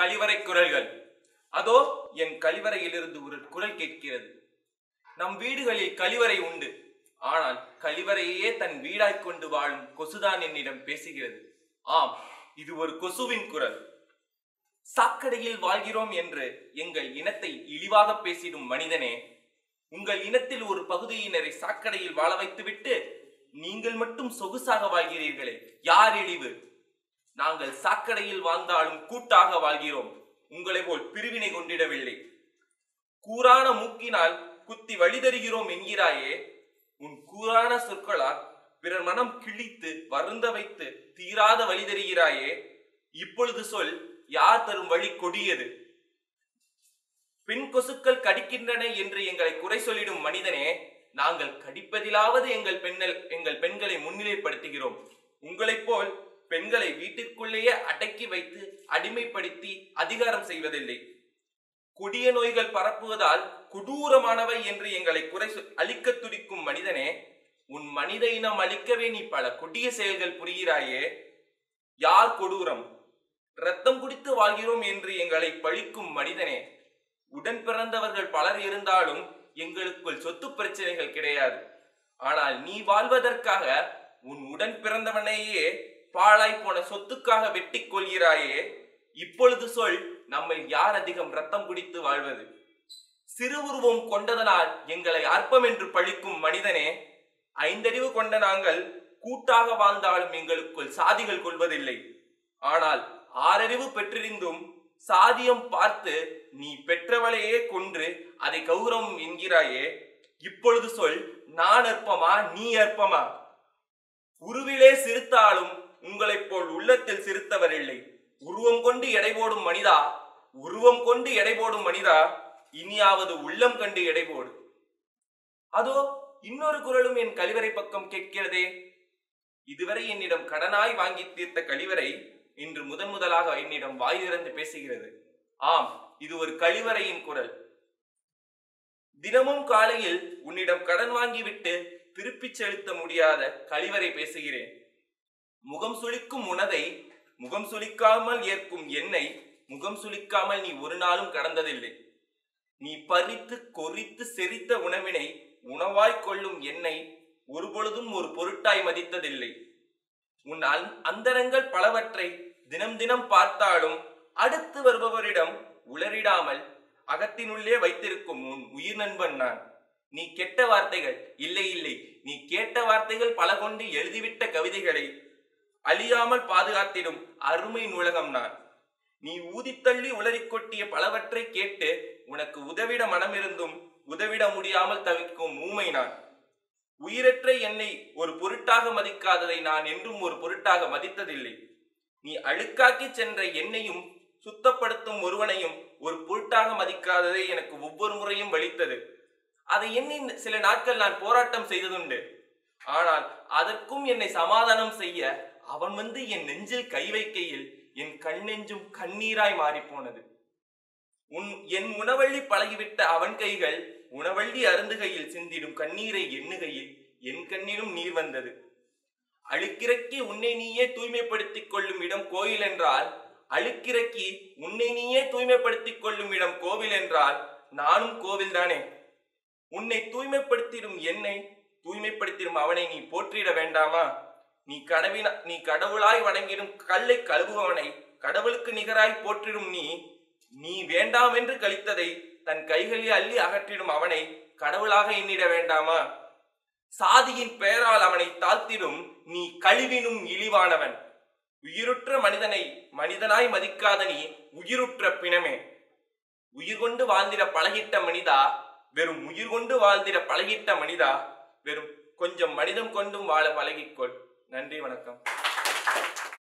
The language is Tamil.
கழிவறை குரல்கள் அதோ என் கழிவறையிலிருந்து ஒரு குரல் கேட்கிறது நம் வீடுகளில் கழிவறை உண்டு ஆனால் கழிவறையே தன் வீடாய்க் கொண்டு வாழும் கொசுதான் என்னிடம் பேசுகிறது ஆம் இது ஒரு கொசுவின் குரல் சாக்கடையில் வாழ்கிறோம் என்று எங்கள் இனத்தை இழிவாக பேசிடும் மனிதனே உங்கள் இனத்தில் ஒரு பகுதியினரை சாக்கடையில் வாழ வைத்துவிட்டு நீங்கள் மட்டும் சொகுசாக வாழ்கிறீர்களே யார் இழிவு நாங்கள் சாக்கடையில் வாழ்ந்தாலும் கூட்டாக வாழ்கிறோம் உங்களை போல் பிரிவினை கொண்டிடவில்லை கூரான மூக்கினால் குத்தி வழி தருகிறோம் என்கிறாயே உன் கூரான சொற்களால் பிறர் மனம் கிழித்து வருந்த வைத்து தீராத வழி தருகிறாயே இப்பொழுது சொல் யார் தரும் வழி கொடியது பெண் கொசுக்கள் கடிக்கின்றன என்று எங்களை குறை சொல்லிடும் மனிதனே நாங்கள் கடிப்பதிலாவது எங்கள் பெண்ணல் எங்கள் பெண்களை முன்னிலைப்படுத்துகிறோம் உங்களைப் போல் பெண்களை வீட்டிற்குள்ளேயே அடக்கி வைத்து அடிமைப்படுத்தி அதிகாரம் செய்வதில்லை கொடிய நோய்கள் பரப்புவதால் கொடூரமானவை என்று எங்களை குறை சொ- அழிக்கத் துடிக்கும் மனிதனே உன் மனித இனம் அழிக்கவே நீ பல கொடிய செயல்கள் புரிகிறாயே யார் கொடூரம் ரத்தம் குடித்து வாழ்கிறோம் என்று எங்களை பழிக்கும் மனிதனே உடன் பிறந்தவர்கள் பலர் இருந்தாலும் எங்களுக்குள் சொத்து பிரச்சனைகள் கிடையாது ஆனால் நீ வாழ்வதற்காக உன் உடன் பிறந்தவனையே பாழாய் போன சொத்துக்காக வெட்டிக் கொள்கிறாயே இப்பொழுது சொல் நம்மை யார் அதிகம் ரத்தம் குடித்து வாழ்வது சிறு உருவம் கொண்டதனால் எங்களை அற்பம் என்று பழிக்கும் மனிதனே ஐந்தறிவு கொண்ட நாங்கள் கூட்டாக வாழ்ந்தாலும் எங்களுக்குள் சாதிகள் கொள்வதில்லை ஆனால் ஆறறிவு பெற்றிருந்தும் சாதியம் பார்த்து நீ பெற்றவளையே கொன்று அதை கௌரவம் என்கிறாயே இப்பொழுது சொல் நான் அற்பமா நீ அற்பமா உருவிலே சிரித்தாலும் உங்களைப் போல் உள்ளத்தில் சிரித்தவர் இல்லை உருவம் கொண்டு எடை போடும் மனிதா உருவம் கொண்டு எடை போடும் மனிதா இனியாவது உள்ளம் கண்டு எடை போடு அதோ இன்னொரு குரலும் என் கழிவறை பக்கம் கேட்கிறதே இதுவரை என்னிடம் கடனாய் வாங்கி தீர்த்த கழிவறை இன்று முதன் முதலாக என்னிடம் வாய் திறந்து பேசுகிறது ஆம் இது ஒரு கழிவறையின் குரல் தினமும் காலையில் உன்னிடம் கடன் வாங்கிவிட்டு திருப்பிச் செலுத்த முடியாத கழிவறை பேசுகிறேன் முகம் சுளிக்கும் உனதை முகம் சுளிக்காமல் ஏற்கும் என்னை முகம் சுளிக்காமல் நீ ஒரு நாளும் கடந்ததில்லை நீ பறித்து கொறித்து செரித்த உணவினை உணவாய் கொள்ளும் என்னை ஒருபொழுதும் ஒரு பொருட்டாய் மதித்ததில்லை உன் அந்- அந்தரங்கள் பலவற்றை தினம் தினம் பார்த்தாலும் அடுத்து வருபவரிடம் உளறிடாமல் அகத்தினுள்ளே வைத்திருக்கும் உன் உயிர் நண்பன் நான் நீ கெட்ட வார்த்தைகள் இல்லை இல்லை நீ கேட்ட வார்த்தைகள் பல கொண்டு எழுதிவிட்ட கவிதைகளை அழியாமல் பாதுகாத்திடும் அருமை நூலகம் நான் நீ ஊதித்தள்ளி உளறிக் கொட்டிய பலவற்றை கேட்டு உனக்கு உதவிட மனமிருந்தும் உதவிட முடியாமல் தவிக்கும் ஊமை நான் உயிரற்ற என்னை ஒரு பொருட்டாக மதிக்காததை நான் என்றும் ஒரு பொருட்டாக மதித்ததில்லை நீ அழுக்காக்கி சென்ற என்னையும் சுத்தப்படுத்தும் ஒருவனையும் ஒரு பொருட்டாக மதிக்காததை எனக்கு ஒவ்வொரு முறையும் வலித்தது அதை எண்ணி சில நாட்கள் நான் போராட்டம் செய்ததுண்டு ஆனால் அதற்கும் என்னை சமாதானம் செய்ய அவன் வந்து என் நெஞ்சில் கை வைக்கையில் என் கண்ணெஞ்சும் கண்ணீராய் மாறிப் போனது உன் என் உணவள்ளி பழகிவிட்ட அவன் கைகள் உணவள்ளி அருந்துகையில் சிந்திடும் கண்ணீரை எண்ணுகையில் என் கண்ணிலும் நீர் வந்தது அழுக்கிறக்கி உன்னை நீயே தூய்மைப்படுத்திக் கொள்ளும் இடம் கோயில் என்றால் அழுக்கிறக்கி உன்னை நீயே தூய்மைப்படுத்திக் கொள்ளும் இடம் கோவில் என்றால் நானும் கோவில்தானே உன்னை தூய்மைப்படுத்திடும் என்னை தூய்மைப்படுத்திடும் அவனை நீ போற்றிட வேண்டாமா நீ கடவின நீ கடவுளாய் வணங்கிடும் கல்லை கழுவுபவனை கடவுளுக்கு நிகராய் போற்றிடும் நீ நீ வேண்டாம் என்று கழித்ததை தன் கைகளில் அள்ளி அகற்றிடும் அவனை கடவுளாக எண்ணிட வேண்டாமா சாதியின் பெயரால் அவனை தாழ்த்திடும் நீ கழிவினும் இழிவானவன் உயிருற்ற மனிதனை மனிதனாய் மதிக்காத நீ உயிருற்ற பிணமே உயிர் கொண்டு வாழ்ந்திட பழகிட்ட மனிதா வெறும் உயிர் கொண்டு வாழ்ந்திட பழகிட்ட மனிதா வெறும் கொஞ்சம் மனிதம் கொண்டும் வாழ பழகிக்கொள் நன்றி வணக்கம்